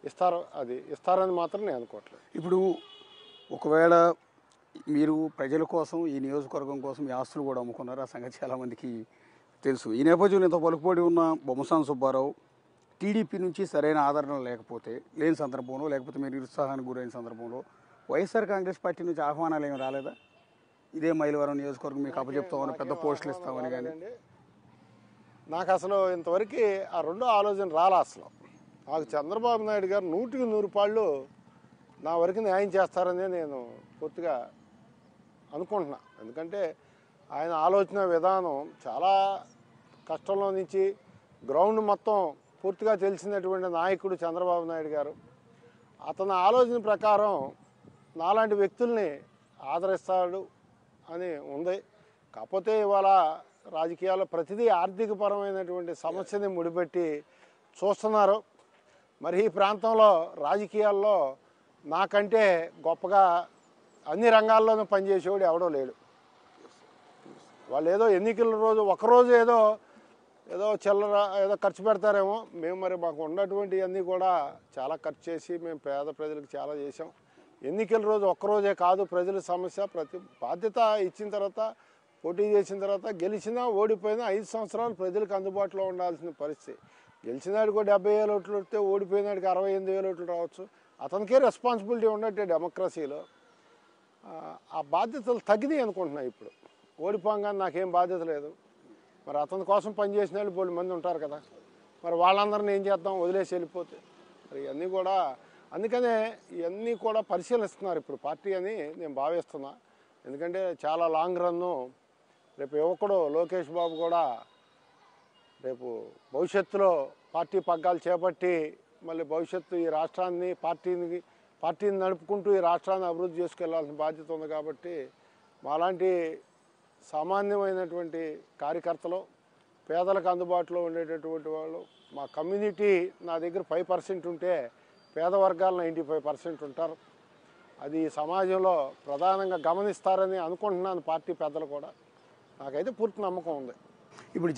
ఇస్తారు అది ఇస్తారని మాత్రం నేను అనుకోవట్లేదు ఇప్పుడు ఒకవేళ మీరు ప్రజల కోసం ఈ నియోజకవర్గం కోసం ఈ ఆస్తులు కూడా అమ్ముకున్నారు ఆ సంగతి చాలామందికి తెలుసు ఈ నేపథ్యంలో ఇంత పలుకుబడి ఉన్న బొమ్మసాని సుబ్బారావు టీడీపీ నుంచి సరైన ఆదరణ లేకపోతే లేని సందర్భంలో లేకపోతే మీరు నిరుత్సాహానికి గురైన సందర్భంలో వైఎస్ఆర్ కాంగ్రెస్ పార్టీ నుంచి ఆహ్వానాలు ఏమి రాలేదా ఇదే మైలవరం నియోజకవర్గం మీకు అప్పచెప్తామని పెద్ద పోస్టులు ఇస్తామని కానీ కాదండి. నాకు అసలు ఇంతవరకు ఆ రెండో ఆలోచన రాలా అసలు నాకు చంద్రబాబు నాయుడు గారు నూటికి నూరు పాళ్ళు నా వరకు న్యాయం చేస్తారని నేను పూర్తిగా అనుకుంటున్నా ఎందుకంటే ఆయన ఆలోచన విధానం చాలా కష్టంలో నుంచి గ్రౌండ్ మొత్తం పూర్తిగా తెలిసినటువంటి నాయకుడు చంద్రబాబు నాయుడు గారు అతని ఆలోచన ప్రకారం నాలాంటి వ్యక్తుల్ని ఆదరిస్తాడు అని ఉంది కాకపోతే ఇవాళ రాజకీయాల్లో ప్రతిదీ ఆర్థికపరమైనటువంటి సమస్యని ముడిపెట్టి చూస్తున్నారు మరి ఈ ప్రాంతంలో రాజకీయాల్లో నాకంటే గొప్పగా అన్ని రంగాల్లోనూ పనిచేసేవాడు ఎవడో లేడు వాళ్ళు ఏదో ఎన్నికల రోజు ఒకరోజు ఏదో ఏదో చిల్లర ఏదో ఖర్చు పెడతారేమో మేము మరి మాకు ఉన్నటువంటి అన్నీ కూడా చాలా ఖర్చు చేసి మేము పేద ప్రజలకు చాలా చేసాం ఎన్నికల రోజు ఒక్కరోజే కాదు ప్రజల సమస్య ప్రతి బాధ్యత ఇచ్చిన తర్వాత పోటీ చేసిన తర్వాత గెలిచినా ఓడిపోయినా ఐదు సంవత్సరాలు ప్రజలకు అందుబాటులో ఉండాల్సిన పరిస్థితి గెలిచినాడికి డెబ్బై వేల ఓట్లు వస్తే ఓడిపోయినాడికి అరవై ఎనిమిది వేల ఓట్లు రావచ్చు అతనికే రెస్పాన్సిబిలిటీ ఉన్నట్టే డెమోక్రసీలో ఆ, ఆ బాధ్యతలు తగ్గినాయి అనుకుంటున్నాయి ఇప్పుడు ఓడిపోగానే నాకేం బాధ్యత లేదు మరి అతని కోసం పనిచేసిన వాళ్ళు బోళ్ళు మంది ఉంటారు కదా మరి వాళ్ళందరిని ఏం చేద్దాం వదిలేసి వెళ్ళిపోతే మరి ఇవన్నీ కూడా అందుకనే ఇవన్నీ కూడా పరిశీలిస్తున్నారు ఇప్పుడు పార్టీ అని నేను భావిస్తున్నా ఎందుకంటే చాలా లాంగ్ రన్ను రేపు యువకుడు లోకేష్ బాబు కూడా రేపు భవిష్యత్తులో పార్టీ పగ్గాలు చేపట్టి మళ్ళీ భవిష్యత్తు ఈ రాష్ట్రాన్ని పార్టీని పార్టీని నడుపుకుంటూ ఈ రాష్ట్రాన్ని అభివృద్ధి చేసుకెళ్లాల్సిన బాధ్యత ఉంది కాబట్టి మాలాంటి సామాన్యమైనటువంటి కార్యకర్తలు పేదలకు అందుబాటులో ఉండేటటువంటి వాళ్ళు మా కమ్యూనిటీ నా దగ్గర ఫైవ్ పర్సెంట్ ఉంటే పేద వర్గాలు నైంటీ ఫైవ్ పర్సెంట్ ఉంటారు అది ఈ సమాజంలో ప్రధానంగా గమనిస్తారని అనుకుంటున్నాను పార్టీ పెద్దలు కూడా నాకైతే పూర్తి నమ్మకం ఉంది ఇప్పుడు